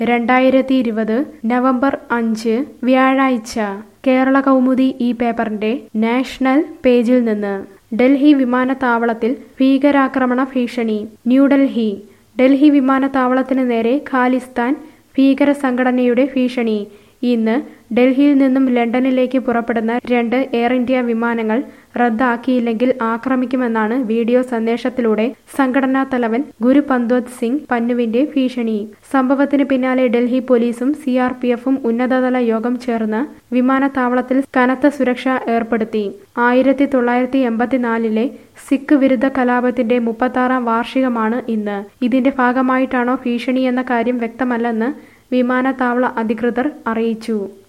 രണ്ടായിരത്തി ഇരുപത് നവംബർ അഞ്ച് വ്യാഴാഴ്ച കേരള കൗമുദി ഈ പേപ്പറിന്റെ നാഷണൽ പേജിൽ നിന്ന് ഡൽഹി വിമാനത്താവളത്തിൽ ഭീകരാക്രമണ ഭീഷണി ന്യൂഡൽഹി ഡൽഹി വിമാനത്താവളത്തിന് നേരെ ഖാലിസ്ഥാൻ ഭീകര സംഘടനയുടെ ഭീഷണി ഇന്ന് ഡൽഹിയിൽ നിന്നും ലണ്ടനിലേക്ക് പുറപ്പെടുന്ന രണ്ട് എയർ ഇന്ത്യ വിമാനങ്ങൾ റദ്ദാക്കിയില്ലെങ്കിൽ ആക്രമിക്കുമെന്നാണ് വീഡിയോ സന്ദേശത്തിലൂടെ സംഘടനാ തലവൻ ഗുരു പന്ത്വത് സിംഗ് പന്നുവിന്റെ ഭീഷണി സംഭവത്തിന് പിന്നാലെ ഡൽഹി പോലീസും സി ആർ പി എഫും ഉന്നതതല യോഗം ചേർന്ന് വിമാനത്താവളത്തിൽ കനത്ത സുരക്ഷ ഏർപ്പെടുത്തി ആയിരത്തി തൊള്ളായിരത്തി എൺപത്തിനാലിലെ സിഖ് വിരുദ്ധ കലാപത്തിന്റെ മുപ്പത്താറാം വാർഷികമാണ് ഇന്ന് ഇതിന്റെ ഭാഗമായിട്ടാണോ ഭീഷണി എന്ന കാര്യം വ്യക്തമല്ലെന്ന് വിമാനത്താവള അധികൃതർ അറിയിച്ചു